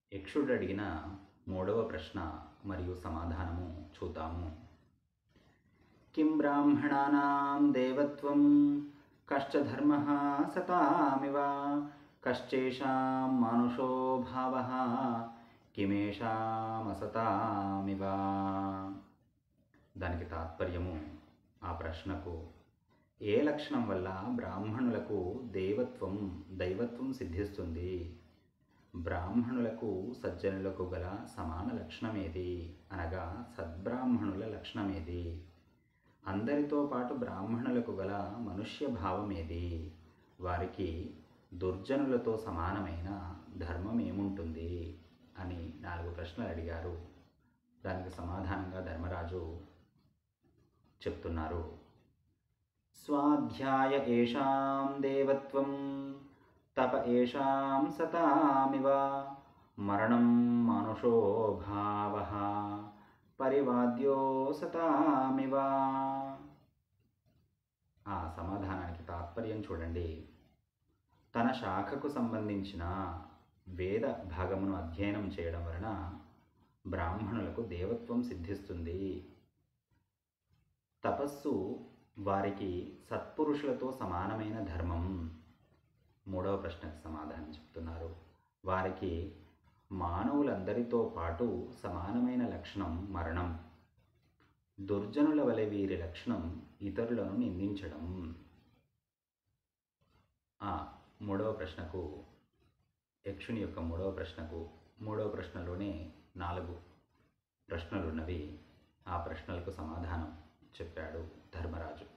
యక్షుడు అడిగిన మూడవ ప్రశ్న మరియు సమాధానము చూద్దాము కిం బ్రాహ్మణానాం దేవత్వం కశ్చ ధర్మ సతామివ కశ్చేషాం మానుషో భావ కిమేషామసతామివ దానికి తాత్పర్యము ఆ ప్రశ్నకు ఏ లక్షణం వల్ల బ్రాహ్మణులకు దేవత్వం దైవత్వం సిద్ధిస్తుంది బ్రాహ్మణులకు సజ్జనులకు గల సమాన లక్షణమేది అనగా సద్బ్రాహ్మణుల లక్షణమేది అందరితో పాటు బ్రాహ్మణులకు గల మనుష్య భావమేది వారికి దుర్జనులతో సమానమైన ధర్మం ఏముంటుంది అని నాలుగు ప్రశ్నలు అడిగారు దానికి సమాధానంగా ధర్మరాజు చెప్తున్నారు స్వాధ్యాయ ఏషాం దేవత్వం తప ఏషాం సతామివ మరణం మానుషో భావ పరివాద్యో సతామివ ఆ సమాధానానికి తాత్పర్యం చూడండి తన శాఖకు సంబంధించిన వేద భాగమును అధ్యయనం చేయడం వలన బ్రాహ్మణులకు దేవత్వం సిద్ధిస్తుంది తపస్సు వారికి సత్పురుషులతో సమానమైన ధర్మం మూడవ ప్రశ్నకు సమాధానం చెప్తున్నారు వారికి మానవులందరితో పాటు సమానమైన లక్షణం మరణం దుర్జనుల వలె వీరి లక్షణం ఇతరులను నిందించడం ఆ మూడవ ప్రశ్నకు యక్షుని యొక్క మూడవ ప్రశ్నకు మూడవ ప్రశ్నలోనే నాలుగు ప్రశ్నలున్నవి ఆ ప్రశ్నలకు సమాధానం చెప్పాడు ధర్మరాజు